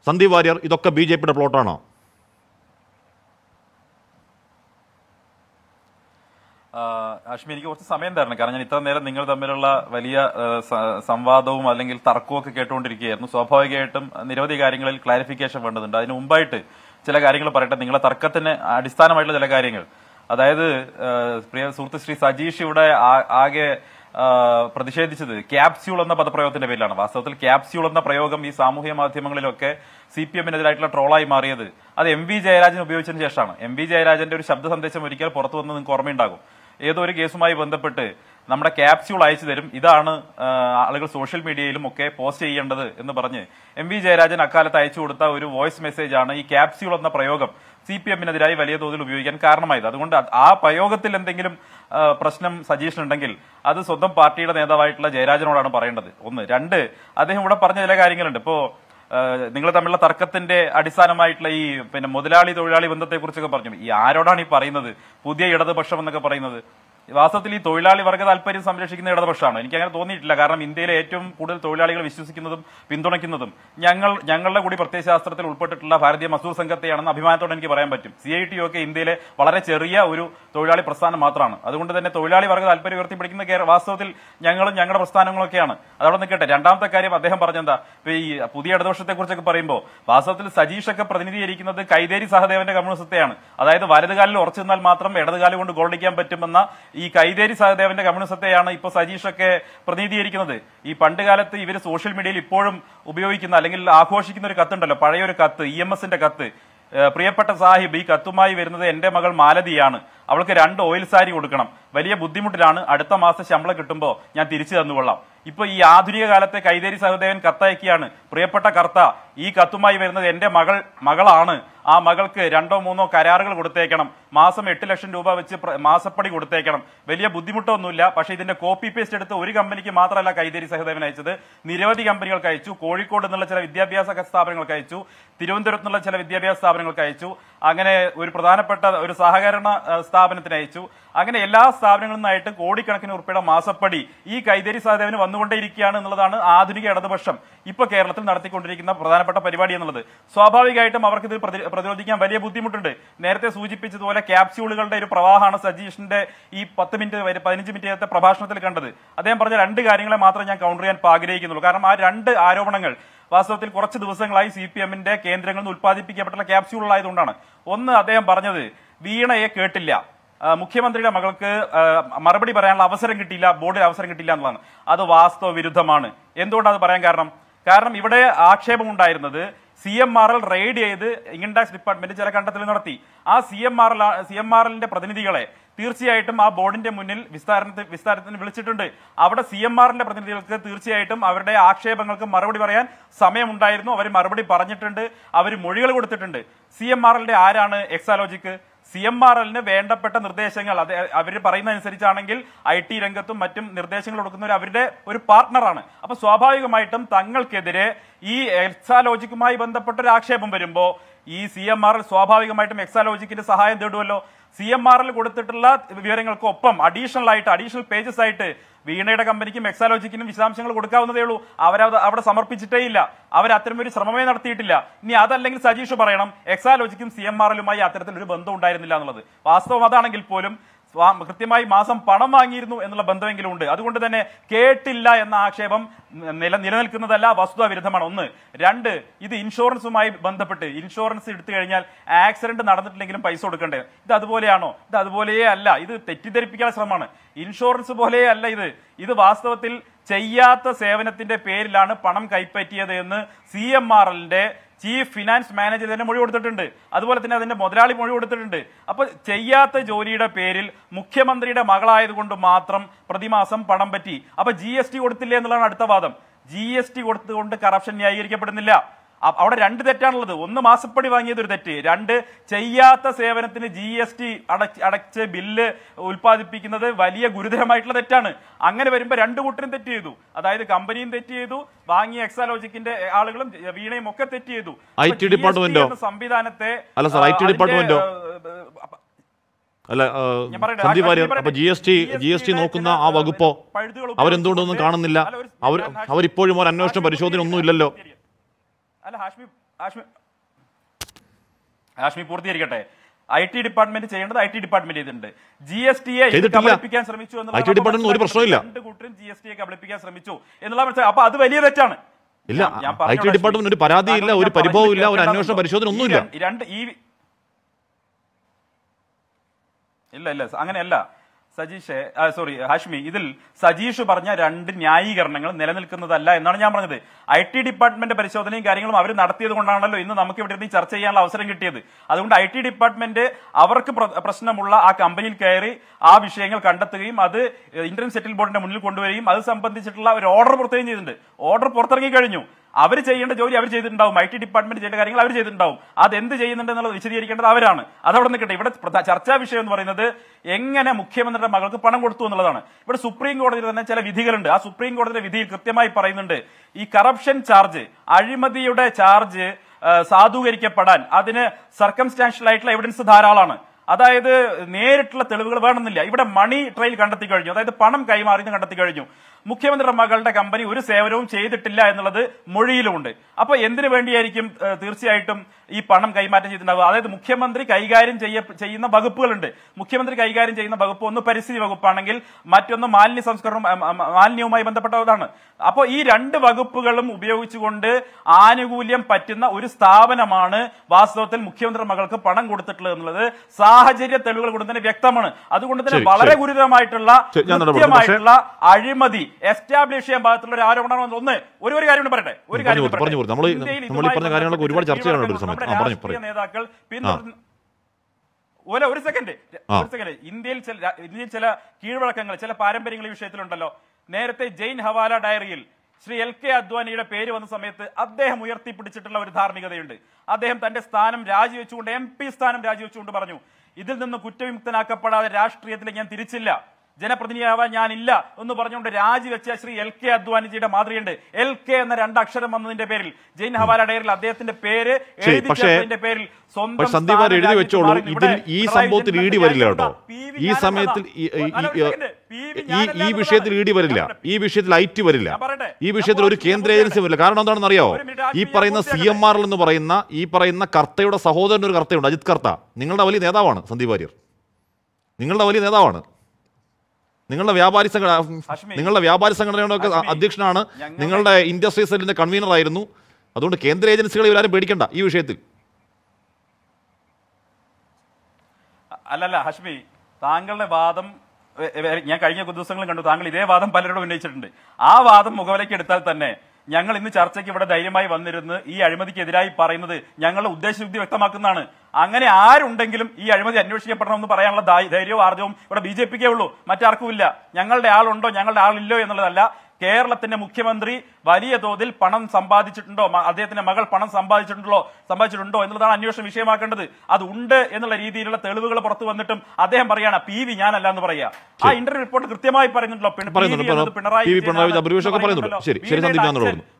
സന്ദീപ് വാര്യർ ഇതൊക്കെ B J പിയുടെ പ്ലോട്ടാണോ അശ്മി എനിക്ക് കുറച്ച് സമയം തരണം കാരണം ഞാൻ ഇത്ര നേരം നിങ്ങൾ തമ്മിലുള്ള വലിയ ആ, സ- സംവാദവും അല്ലെങ്കിൽ തർക്കവും ഒക്കെ കേട്ടുകൊണ്ടിരിക്കുകയായിരുന്നു സ്വാഭാവികമായിട്ടും നിരവധി കാര്യങ്ങളിൽ ക്ലാരിഫിക്കേഷൻ വേണ്ടതുണ്ട് അതിന് മുമ്പായിട്ട് ചില കാര്യങ്ങൾ പറയട്ടെ നിങ്ങളെ തർക്കത്തിന് അടിസ്ഥാനമായിട്ടുള്ള ചില കാര്യങ്ങൾ അതായത് ആ, പ്രിയ സുഹൃത്ത് ശ്രീ സജീഷ് ഇവിടെ ആ- ആകെ ആ, പ്രതിഷേധിച്ചത് ക്യാപ്സ്യൂൾ എന്ന പദപ്രയോഗത്തിന്റെ പേരിലാണ് വാസ്തവത്തിൽ ക്യാപ്സ്യൂൾ എന്ന പ്രയോഗം ഈ സാമൂഹ്യ മാധ്യമങ്ങളിലൊക്കെ സി പി എമ്മിനെതിരായിട്ടുള്ള ട്രോളായി മാറിയത് അത് എം വി ജയരാജൻ ഉപയോഗിച്ചതിന് ശേഷമാണ് എം വി ജയരാജന്റെ ഒരു ശബ്ദ സന്ദേശം ഒരിക്കൽ പുറത്തു വന്ന് നിങ്ങൾക്ക് ഓർമ്മയുണ്ടാകും ഏതോ ഒരു കേസുമായി ബന്ധപ്പെട്ട് നമ്മുടെ ക്യാപ്സ്യൂൾ അയച്ചു തരും ഇതാണ് ആ, ആളുകൾ സോഷ്യൽ മീഡിയയിലും ഒക്കെ പോസ്റ്റ് ചെയ്യേണ്ടത് എന്ന് പറഞ്ഞ് എം വി ജയരാജൻ അക്കാലത്ത് അയച്ചു കൊടുത്ത ഒരു വോയിസ് മെസ്സേജ് ആണ് ഈ ക്യാപ്സ്യൂൾ എന്ന പ്രയോഗം സി പി എമ്മിനെതിരായി വലിയ തോതിൽ ഉപയോഗിക്കാൻ കാരണമായത് അതുകൊണ്ട് അത് ആ പ്രയോഗത്തിൽ എന്തെങ്കിലും ആ, പ്രശ്നം സജീഷിനുണ്ടെങ്കിൽ അത് സ്വന്തം പാർട്ടിയുടെ നേതാവായിട്ടുള്ള ജയരാജനോടാണ് പറയേണ്ടത് ഒന്ന് രണ്ട് അദ്ദേഹം ഇവിടെ പറഞ്ഞ ചില കാര്യങ്ങളുണ്ട് ഇപ്പോ നിങ്ങൾ തമ്മിലുള്ള തർക്കത്തിന്റെ അടിസ്ഥാനമായിട്ടുള്ള ഈ പിന്നെ മുതലാളി തൊഴിലാളി ബന്ധത്തെക്കുറിച്ചൊക്കെ പറഞ്ഞു ഈ ആരോടാണ് ഈ പറയുന്നത് പുതിയ ഇടതുപക്ഷം എന്നൊക്കെ പറയുന്നത് വാസ്തവത്തിൽ ഈ തൊഴിലാളി വർഗ താല്പര്യം സംരക്ഷിക്കുന്ന ഇടതുപക്ഷമാണ് എനിക്ക് അങ്ങനെ തോന്നിയിട്ടില്ല കാരണം ഇന്ത്യയിലെ ഏറ്റവും കൂടുതൽ തൊഴിലാളികൾ വിശ്വസിക്കുന്നതും പിന്തുണയ്ക്കുന്നതും ഞങ്ങൾ ഞങ്ങളുടെ കൂടി പ്രത്യയശാസ്ത്രത്തിൽ ഉൾപ്പെട്ടിട്ടുള്ള ഭാരതീയ മസൂർ സംഘത്തെയാണെന്ന് അഭിമാനത്തോടെ എനിക്ക് പറയാൻ പറ്റും സി ഐ ടി ഒക്കെ ഇന്ത്യയിലെ വളരെ ചെറിയ ഒരു തൊഴിലാളി പ്രസ്ഥാനം മാത്രമാണ് അതുകൊണ്ട് തന്നെ തൊഴിലാളി വർഗ താല്പര്യം ഉയർത്തിപ്പിടിക്കുന്ന കേര- വാസ്തവത്തിൽ ഞങ്ങളും ഞങ്ങളുടെ പ്രസ്ഥാനങ്ങളൊക്കെയാണ് അതവിടെ നിൽക്കട്ടെ രണ്ടാമത്തെ കാര്യം അദ്ദേഹം പറഞ്ഞെന്താ ഇപ്പൊ ഈ പുതിയ ഇടതുപക്ഷത്തെ കുറിച്ചൊക്കെ പറയുമ്പോൾ വാസ്തവത്തിൽ സജീഷ് ഒക്കെ പ്രതിനിധീകരിക്കുന്നത് കൈതേരി സഹദേവന്റെ കമ്മ്യൂണിസത്തെയാണ് അതായത് വലതുകാലിൽ ഉറച്ചു നിന്നാൽ മാത്രം ഇടതുകാലം കൊണ്ട് ഗോളടിക്കാൻ പറ്റുമെന്ന ഈ കൈതേരി സഹദേവന്റെ കമ്മ്യൂണിസത്തെയാണ് ഇപ്പൊ സജീഷൊക്കെ പ്രതിനിധീകരിക്കുന്നത് ഈ പണ്ട് കാലത്ത് ഇവർ സോഷ്യൽ മീഡിയയിൽ ഇപ്പോഴും ഉപയോഗിക്കുന്ന അല്ലെങ്കിൽ ആഘോഷിക്കുന്ന ഒരു കത്തുണ്ടല്ലോ പഴയ ഒരു കത്ത് ഇ എം എസിന്റെ കത്ത് ഏഹ് പ്രിയപ്പെട്ട സാഹിബ് ഈ കത്തുമായി വരുന്നത് എന്റെ മകൾ മാലതിയാണ് അവൾക്ക് രണ്ട് ഓയിൽ സാരി കൊടുക്കണം വലിയ ബുദ്ധിമുട്ടിലാണ് അടുത്ത മാസം ശമ്പളം കിട്ടുമ്പോൾ ഞാൻ തിരിച്ചു തന്നുകൊള്ളാം ഇപ്പൊ ഈ ആധുനിക കാലത്തെ കൈതേരി സഹദേവൻ കത്തയക്കിയാണ് പ്രിയപ്പെട്ട കർത്ത ഈ കത്തുമായി വരുന്നത് എന്റെ മകൾ മകളാണ് ആ മകൾക്ക് രണ്ടോ മൂന്നോ കരാറുകൾ കൊടുത്തേക്കണം മാസം എട്ട് ലക്ഷം രൂപ വെച്ച് പ്ര- മാസപ്പടി കൊടുത്തേക്കണം വലിയ ബുദ്ധിമുട്ടൊന്നുമില്ല പക്ഷേ ഇതിന്റെ കോപ്പി പേസ്റ്റ് എടുത്ത് ഒരു കമ്പനിക്ക് മാത്രമല്ല കൈതേരി സഹദേവൻ അയച്ചത് നിരവധി കമ്പനികൾക്ക് അയച്ചു കോഴിക്കോട് നിന്നുള്ള ചില വിദ്യാഭ്യാസ സ്ഥാപനങ്ങൾക്ക് അയച്ചു തിരുവനന്തപുരത്ത് നിന്നുള്ള ചില വിദ്യാഭ്യാസ സ്ഥാപനങ്ങൾക്ക് അയച്ചു അങ്ങനെ ഒരു പ്രധാനപ്പെട്ട ഒരു സഹകരണ ആ, സ്ഥാപനത്തിന് അയച്ചു അങ്ങനെ എല്ലാ സ്ഥാപനങ്ങളിൽ നിന്നായിട്ട് കോടിക്കണക്കിന് ഉറുപ്പിയുടെ മാസപ്പടി ഈ കൈതേരി സഹദേവന് വന്നുകൊണ്ടേയിരിക്കുകയാണ് എന്നുള്ളതാണ് ആധുനിക ഇടതുപക്ഷം ഇപ്പൊ കേരളത്തിൽ നടത്തിക്കൊണ്ടിരിക്കുന്ന പ്രധാനപ്പെട്ട പരിപാടി എന്നുള്ളത് സ്വാഭാവികമായിട്ടും അവർക്ക് ഇത് പ്രതി- പ്രതിരോധിക്കാൻ വലിയ ബുദ്ധിമുട്ടുണ്ട് നേരത്തെ സൂചിപ്പിച്ചതുപോലെ ക്യാപ്സ്യൂളുകളുടെ ഒരു പ്രവാഹമാണ് സജീഷിന്റെ ഈ പത്ത് മിനിറ്റ് വരെ പതിനഞ്ച് മിനിറ്റ് നേരത്തെ പ്രഭാഷണത്തിൽ കണ്ടത് അദ്ദേഹം പറഞ്ഞ രണ്ട് കാര്യങ്ങളെ മാത്രം ഞാൻ കൗണ്ടർ ചെയ്യാൻ ഇപ്പൊ ആഗ്രഹിക്കുന്നുള്ളൂ കാരണം ആ രണ്ട് ആരോപണങ്ങൾ വാസ്തവത്തിൽ കുറച്ച് ദിവസങ്ങളായി സി പി എമ്മിന്റെ കേന്ദ്രങ്ങളിൽ നിന്ന് ഉത്പാദിപ്പിക്കപ്പെട്ടുള്ള ക്യാപ്സ്യൂളായതുകൊണ്ടാണ് ഒന്ന് അദ്ദേഹം പറഞ്ഞത് വീണയെ കേട്ടില്ല ആ, മുഖ്യമന്ത്രിയുടെ മകൾക്ക് ആ, മറുപടി പറയാനുള്ള അവസരം കിട്ടിയില്ല ബോർഡിൽ അവസരം കിട്ടില്ല എന്നുള്ളതാണ് അത് വാസ്തവ വിരുദ്ധമാണ് എന്തുകൊണ്ടാണ് അത് പറയാൻ കാരണം കാരണം ഇവിടെ ആക്ഷേപമുണ്ടായിരുന്നത് C M R L raid ചെയ്ത് ഇൻകം ടാക്സ് ഡിപ്പാർട്ട്മെന്റ് ചില കണ്ടെത്തൽ നടത്തി ആ C M R L C M R എല്ലിന്റെ പ്രതിനിധികളെ തീർച്ചയായിട്ടും ആ ബോർഡിന്റെ മുന്നിൽ വിസ്താരണത്തിന് വിസ്താരത്തിന് വിളിച്ചിട്ടുണ്ട് അവിടെ സി എം ആറിന്റെ പ്രതിനിധികൾക്ക് തീർച്ചയായിട്ടും അവരുടെ ആക്ഷേപങ്ങൾക്ക് മറുപടി പറയാൻ സമയമുണ്ടായിരുന്നു അവർ മറുപടി പറഞ്ഞിട്ടുണ്ട് അവർ മൊഴികൾ കൊടുത്തിട്ടുണ്ട് സി എം ആർ എല്ലിന്റെ ആരാണ് എക്സാലോജിക്ക് സി എം ആർ എല്ലിന് വേണ്ടപ്പെട്ട നിർദ്ദേശങ്ങൾ അത് അവർ പറയുന്ന അനുസരിച്ചാണെങ്കിൽ ഐ ടി രംഗത്തും മറ്റും നിർദ്ദേശങ്ങൾ കൊടുക്കുന്നവർ അവരുടെ ഒരു പാർട്ട്ണറാണ് അപ്പൊ സ്വാഭാവികമായിട്ടും തങ്ങൾക്കെതിരെ ഈ എക്സാലോജിക്കുമായി ബന്ധപ്പെട്ട ഒരു ആക്ഷേപം വരുമ്പോ ഈ സി എം ആർ എൽ സ്വാഭാവികമായിട്ടും എക്സാലോജിക്കിന്റെ സഹായം തേടുമല്ലോ സി എം ആർ എൽ കൊടുത്തിട്ടുള്ള വിവരങ്ങൾക്കൊപ്പം അഡീഷണൽ ആയിട്ട് അഡീഷണൽ പേജസ് ആയിട്ട് വീണയുടെ കമ്പനിക്കും എക്സാലോജിക്കിനും വിശദാംശങ്ങൾ കൊടുക്കാവുന്നതേ ഉള്ളൂ അവരത് അവിടെ സമർപ്പിച്ചിട്ടേ ഇല്ല അവർ അത്തരമൊരു ശ്രമമേ നടത്തിയിട്ടില്ല ഇനി അതല്ലെങ്കിൽ സജീഷ് പറയണം എക്സാലോജിക്കും സി എം ആർ എല്ലുമായി അത്തരത്തിൽ ഒരു ബന്ധം ഉണ്ടായിരുന്നില്ല എന്നുള്ളത് വാസ്തവം അതാണെങ്കിൽ പോലും സ്വാ- കൃത്യമായി മാസം പണം വാങ്ങിയിരുന്നു എന്നുള്ള ബന്ധമെങ്കിലും ഉണ്ട് അതുകൊണ്ട് തന്നെ കേട്ടില്ല എന്ന ആക്ഷേപം നില നിലനിൽക്കുന്നതല്ല വസ്തുതാ വിരുദ്ധമാണ് ഒന്ന് രണ്ട് ഇത് ഇൻഷുറൻസുമായി ബന്ധപ്പെട്ട് ഇൻഷുറൻസ് എടുത്തു കഴിഞ്ഞാൽ ആക്സിഡന്റ് നടന്നിട്ടില്ലെങ്കിലും പൈസ കൊടുക്കണ്ടേ ഇത് അതുപോലെയാണോ ഇത് അതുപോലെയേ അല്ല ഇത് തെറ്റിദ്ധരിപ്പിക്കാൻ ശ്രമമാണ് ഇൻഷുറൻസ് പോലെയേ അല്ല ഇത് ഇത് വാസ്തവത്തിൽ ചെയ്യാത്ത സേവനത്തിന്റെ പേരിലാണ് പണം കൈപ്പറ്റിയത് എന്ന് സി എം ആർ എല്ലിന്റെ ചീഫ് ഫിനാൻസ് മാനേജർ തന്നെ മൊഴി കൊടുത്തിട്ടുണ്ട് അതുപോലെ തന്നെ അതിന്റെ മുതലാളി മൊഴി കൊടുത്തിട്ടുണ്ട് അപ്പൊ ചെയ്യാത്ത ജോലിയുടെ പേരിൽ മുഖ്യമന്ത്രിയുടെ മകളായതുകൊണ്ട് മാത്രം പ്രതിമാസം പണം പറ്റി അപ്പൊ ജി എസ് ടി കൊടുത്തില്ലേ എന്നുള്ളതാണ് അടുത്ത വാദം ജി എസ് ടി കൊടുത്തുകൊണ്ട് കറപ്ഷൻ ന്യായീകരിക്കപ്പെടുന്നില്ല അ- അവിടെ രണ്ട് തെറ്റാണുള്ളത് ഒന്ന് മാസപ്പടി വാങ്ങിയത് ഒരു തെറ്റ് രണ്ട് ചെയ്യാത്ത സേവനത്തിന് ജി എസ് ടി അടച്ച് അടച്ച് ബില്ല് ഉൽപ്പാദിപ്പിക്കുന്നത് വലിയ ഗുരുതരമായിട്ടുള്ള തെറ്റാണ് അങ്ങനെ വരുമ്പോൾ രണ്ട് കൂട്ടരും തെറ്റ് ചെയ്തു അതായത് കമ്പനിയും തെറ്റ് ചെയ്തു വാങ്ങിയ എക്സാലോജിക്കിന്റെ ആളുകളും വീണയും ഒക്കെ തെറ്റ് ചെയ്തു IT അപ്പൊ GST ഡിപ്പാർട്ട്മെന്റോ? എന്ന സംവിധാനത്തെ അല്ല സർ, ആ, IT അതിന്റെ, ഡിപ്പാർട്ട്മെന്റോ? ആ, ആ, അല്ല ആ, ഞാൻ പറയട്ടെ, സന്ദീപ് ആ, വാര്യർ ഞാൻ അപ്പൊ പറയട്ടെ. G S T G S T GST നോക്കുന്ന ചില, ആ വകുപ്പോ പഴുതുകൾ അവരെന്തുകൊണ്ടൊന്നും ഉപയോഗിച്ചുകൊണ്ട് കാണുന്നില്ല അല്ല, ഒരു- അവർ ഞാൻ ഹാഷ്മി- അവരിപ്പോഴും ഒരു അന്വേഷണ പരിശോധന ഒന്നും ഇല്ലല്ലോ അല്ല ഹാഷ്മി ആഷ്മി ആഷ്മി പൂർത്തീകരിക്കട്ടെ ഐ ടി ഡിപ്പാർട്ട്മെന്റ് ചെയ്യേണ്ടത് ഐ ടി ഡിപ്പാർട്ട്മെന്റ് ചെയ്തിട്ടുണ്ട് ജി എസ് ടിയെ ചെയ്തിട്ടില്ല. കബളിപ്പിക്കാൻ ശ്രമിച്ചു എന്നുള്ളത് IT ഡിപ്പാർട്ട്മെന്റിന് ഒരു പ്രശ്നവുമില്ല. രണ്ട് കൂട്ടരും ജി എസ് ടിയെ കബളിപ്പിക്കാൻ ശ്രമിച്ചു എന്നുള്ള മനസ്സിലായി അപ്പൊ അത് വലിയ തെറ്റാണ് ഇല്ല ഞാൻ- ഞാൻ ഐ പറഞ്ഞോട്ടെ, ടി ഡിപ്പാർട്ട്മെന്റ് ഒരു പരാതിയില്ല താങ്കൾ ഒരു ഞാൻ പറഞ്ഞത് പരിഭവവും ഇല്ല ഒരു കേൾക്കേണ്ടതുണ്ടോ? അന്വേഷണ പരിശോധന ഈ ഒന്നുമില്ല രണ്ട്- രണ്ട് ഈ ഇല്ല ഇല്ല അങ്ങനെയല്ല സജീഷെ സോറി ഹാഷ്മി ഇതിൽ സജീഷ് പറഞ്ഞ രണ്ട് ന്യായീകരണങ്ങൾ നിലനിൽക്കുന്നതല്ല എന്നാണ് ഞാൻ പറഞ്ഞത് ഐ ടി ഡിപ്പാർട്ട്മെന്റ് പരിശോധനയും കാര്യങ്ങളും അവർ നടത്തിയത് കൊണ്ടാണല്ലോ ഇന്ന് നമുക്ക് ഇവിടെ ഇരുന്ന് ഈ ചർച്ച ചെയ്യാനുള്ള അവസരം കിട്ടിയത് അതുകൊണ്ട് ഐ ടി ഡിപ്പാർട്ട്മെന്റ് അവർക്ക് പ്ര- പ്രശ്നമുള്ള ആ കമ്പനിയിൽ കയറി ആ വിഷയങ്ങൾ കണ്ടെത്തുകയും അത് ഇന്ത്യൻ സെറ്റിൽ ബോർഡിന്റെ മുന്നിൽ കൊണ്ടുവരികയും അത് സംബന്ധിച്ചിട്ടുള്ള ഒരു ഓർഡർ പുറത്തുകയും ചെയ്തിട്ടുണ്ട് ഓർഡർ പുറത്തിറങ്ങി കഴിഞ്ഞു അവർ ചെയ്യേണ്ട ജോലി അവർ ചെയ്തിട്ടുണ്ടാവും ഐ ടി ഡിപ്പാർട്ട്മെന്റ് ചെയ്യേണ്ട കാര്യങ്ങൾ അവർ ചെയ്തിട്ടുണ്ടാവും അത് എന്ത് ചെയ്യുന്നുണ്ട് എന്നുള്ളത് വിശദീകരിക്കേണ്ടത് അവരാണ് അതവിടെ നിൽക്കട്ടെ ഇവിടെ പ്രധാ- ചർച്ചാ വിഷയം എന്ന് പറയുന്നത് എങ്ങനെ മുഖ്യമന്ത്രിയുടെ മകൾക്ക് പണം കൊടുത്തു എന്നുള്ളതാണ് ഇവിടെ സുപ്രീം കോടതിയിൽ തന്നെ ചില വിധികളുണ്ട് ആ സുപ്രീം കോടതിയുടെ വിധിയിൽ കൃത്യമായി പറയുന്നുണ്ട് ഈ കറപ്ഷൻ ചാർജ് അഴിമതിയുടെ ചാർജ് ആ, സാധൂകരിക്കപ്പെടാൻ അതിന് സർക്കംസ്റ്റാൻഷ്യൽ ആയിട്ടുള്ള എവിഡൻസ് ധാരാളമാണ് അതായത് നേരിട്ടുള്ള തെളിവുകൾ വേണമെന്നില്ല ഇവിടെ മണി ട്രെയിൽ കണ്ടെത്തി കഴിഞ്ഞു അതായത് പണം കൈമാറിയെന്ന് കണ്ടെത്തി കഴിഞ്ഞു മുഖ്യമന്ത്രിയുടെ മകളുടെ കമ്പനി ഒരു സേവനവും ചെയ്തിട്ടില്ല എന്നുള്ളത് മൊഴിയിലുമുണ്ട് അപ്പൊ എന്തിനു വേണ്ടിയായിരിക്കും ഏഹ്, തീർച്ചയായിട്ടും ഈ പണം കൈമാറ്റം ചെയ്തിട്ടുണ്ടാവുക അതായത് മുഖ്യമന്ത്രി കൈകാര്യം ചെയ്യ ചെയ്യുന്ന വകുപ്പുകളുണ്ട് മുഖ്യമന്ത്രി കൈകാര്യം ചെയ്യുന്ന വകുപ്പ് ഒന്ന് പരിസ്ഥിതി വകുപ്പാണെങ്കിൽ മറ്റൊന്ന് മാലിന്യ സംസ്കരണം അഹ്, അഹ്, മാലിന്യവുമായി ബന്ധപ്പെട്ടതാണ് അപ്പോൾ ഈ രണ്ട് വകുപ്പുകളും ഉപയോഗിച്ചുകൊണ്ട് ആനുകൂല്യം പറ്റുന്ന ഒരു സ്ഥാപനമാണ് വാസ്തവത്തിൽ മുഖ്യമന്ത്രി മകൾക്ക് പണം കൊടുത്തിട്ടുള്ളത് എന്നുള്ളത് സാഹചര്യ തെളിവുകൾ കൊണ്ട് തന്നെ വ്യക്തമാണ് അതുകൊണ്ട് തന്നെ ശരി, വളരെ ശരി. ഗുരുതരമായിട്ടുള്ള ശരി, ഞാൻ ഇടപെടും. കൃത്യമായിട്ടുള്ള അഴിമതി എസ്റ്റാബ്ലിഷ് ചെയ്യാൻ ഭാഗത്തുള്ള ഒരു ആരോപണമാണ് ഒന്ന് ഒരു ഒരു കാര്യം കൂടി പറയട്ടെ ഒരു പറഞ്ഞു കാര്യം കൊടുത്തു, കൂടി പറഞ്ഞു കൊടുത്തു. നമ്മള് ഇന്ത്യയിൽ നമ്മള് ഈ ഇതുമായി പറഞ്ഞ കാര്യങ്ങളൊക്കെ ഒരുപാട് ചർച്ച ചെയ്യാനുണ്ട് ഒരു സമയത്ത്. നമ്മുടെ ആ, പറഞ്ഞു, രാഷ്ട്രീയ പറയൂ. നേതാക്കൾ പിന്തുടരുന്ന ഒരു ഒരു സെക്കൻഡ് ആ. ഒരു സെക്കൻഡ് ഇന്ത്യയിൽ ചില രാ- ഇന്ത്യയിൽ ചില കീഴ്വഴക്കങ്ങൾ ചില പാരമ്പര്യങ്ങൾ ഈ വിഷയത്തിലുണ്ടല്ലോ നേരത്തെ ജെയിൻ ഹവാല ഡയറിയിൽ ശ്രീ എൽ കെ അദ്വാനിയുടെ പേര് വന്ന സമയത്ത് അദ്ദേഹം ഉയർത്തിപ്പിടിച്ചിട്ടുള്ള ഒരു ധാർമ്മികതയുണ്ട് അദ്ദേഹം തന്റെ സ്ഥാനം രാജിവെച്ചുകൊണ്ട് എം പി സ്ഥാനം രാജിവെച്ചുകൊണ്ട് പറഞ്ഞു ഇതിൽ നിന്ന് കുറ്റവിമുക്തനാക്കപ്പെടാതെ രാഷ്ട്രീയത്തിലേക്ക് ഞാൻ തിരിച്ചില്ല ജനപ്രതിനിധിയാവാൻ ഞാനില്ല എന്ന് പറഞ്ഞുകൊണ്ട് രാജിവെച്ച ശ്രീ എൽ കെ അദ്വാനിജിയുടെ മാതൃകയുണ്ട് എൽ കെ എന്ന രണ്ട് അക്ഷരം വന്നതിന്റെ പേരിൽ ജെയിൻ ഹവാല ഡയറിൽ അദ്ദേഹത്തിന്റെ പേര് ശരി, എഴുതി പക്ഷേ- ചേർത്തതിന്റെ പേരിൽ സ്വന്തം പക്ഷെ സന്ദീപ് സ്ഥാനം എഴുതി രാജിവെച്ച് വെച്ചോളൂ മാറി. ഇതിൽ ഇവിടെ ഈ പിണറായി സംഭവത്തിൽ വിജയൻ ഇ ഡി വരില്ല കേട്ടോ പി വി ഈ ഞാനല്ല. സമയത്തിൽ ഈ- ഈ- അല്ല, ഒരു ഈ- സെക്കൻഡ്. പി വി ഈ ഞാനല്ല ഈ എന്ന് വിഷയത്തിൽ ഇ ഡി പറഞ്ഞത്. വരില്ല ഞാൻ പറയട്ടെ. ഈ വിഷയത്തിൽ ഐ ടി വരില്ല ഞാൻ പറയട്ടെ. ഈ വിഷയത്തിൽ ഒരു ഞാൻ കേന്ദ്ര പൂർത്തിയാക്കട്ടെ. ഏജൻസി വരില്ല കാരണം എന്താണെന്ന് അറിയാവോ ഒരു മിനിറ്റ്, ഈ ആശ്മി, പറയുന്ന ഞാൻ സി എം ആർ എന്ന് പറയുന്ന ഈ പറയുന്ന കർത്തയുടെ സഹോദരൻ ഒരു കർത്തയുണ്ട് അജിത് കർത്ത നിങ്ങളുടെ വലിയ നേതാവാണ് സന്ദീപ് വാര്യർ നിങ്ങളുടെ വലിയ നേതാവാണ് നിങ്ങളുടെ വ്യാപാരി സംഘടന ഹാഷ്മി. നിങ്ങളുടെ വ്യാപാരി സംഘടനയുടെ ഒക്കെ ഹാഷ്മി. അധ്യക്ഷനാണ് ഞങ്ങളുടെ- നിങ്ങളുടെ ഇൻഡസ്ട്രി സെല്ലിന്റെ കൺവീനർ ആയിരുന്നു അതുകൊണ്ട് കേന്ദ്ര ഏജൻസികളെ ഇവരാരും പേടിക്കണ്ട ഈ വിഷയത്തിൽ അല്ലല്ല ഹഷ്മി താങ്കളുടെ വാദം എ- എ- ഞാൻ കഴിഞ്ഞ ദിവസങ്ങളും കണ്ടു താങ്കൾ ഇതേ വാദം പലരോടും ഉന്നയിച്ചിട്ടുണ്ട് ആ വാദം മുഖവിലേക്ക് എടുത്താൽ തന്നെ ഞങ്ങൾ ഇന്ന് ചർച്ചയ്ക്ക് ഇവിടെ ധൈര്യമായി വന്നിരുന്ന് ഈ അഴിമതിക്കെതിരായി പറയുന്നത് ഞങ്ങളുടെ ഉദ്ദേശശുദ്ധി വ്യക്തമാക്കുന്നതാണ് അങ്ങനെ ആരുണ്ടെങ്കിലും ഈ അഴിമതി അന്വേഷിക്കപ്പെടണമെന്ന് പറയാനുള്ള ധൈ- ധൈര്യവും ആർജവും ഇവിടെ ബി ജെ പിക്കേ ഉള്ളൂ മറ്റാർക്കും ഇല്ല ഞങ്ങളുടെ ആളുണ്ടോ ഞങ്ങളുടെ ആളില്ലോ എന്നുള്ളതല്ല കേരളത്തിന്റെ മുഖ്യമന്ത്രി വലിയ തോതിൽ പണം സമ്പാദിച്ചിട്ടുണ്ടോ മ- അദ്ദേഹത്തിന്റെ മകൾ പണം സമ്പാദിച്ചിട്ടുണ്ടോ സമ്പാദിച്ചിട്ടുണ്ടോ എന്നുള്ളതാണ് അന്വേഷണ വിഷയമാക്കേണ്ടത് അത് ഉണ്ട് എന്നുള്ള രീതിയിലുള്ള തെളിവുകൾ പുറത്തു വന്നിട്ടും അദ്ദേഹം പറയാണ് പി വി ഞാനല്ല എന്ന് പറയാ ആ ഇന്റർവ്യൂ റിപ്പോർട്ട് കൃത്യമായി പറയുന്നുണ്ടല്ലോ പിണ- പറയുന്നുണ്ട്, പി വി എന്നത് പറയുന്നു. പി വി പിണറായി വിജയൻ, അഭിലാഷ് ഒക്കെ പറയുന്നുണ്ട്. ശരി, ശരി, സന്ദീപ്, ഞാൻ തുടരുന്നു.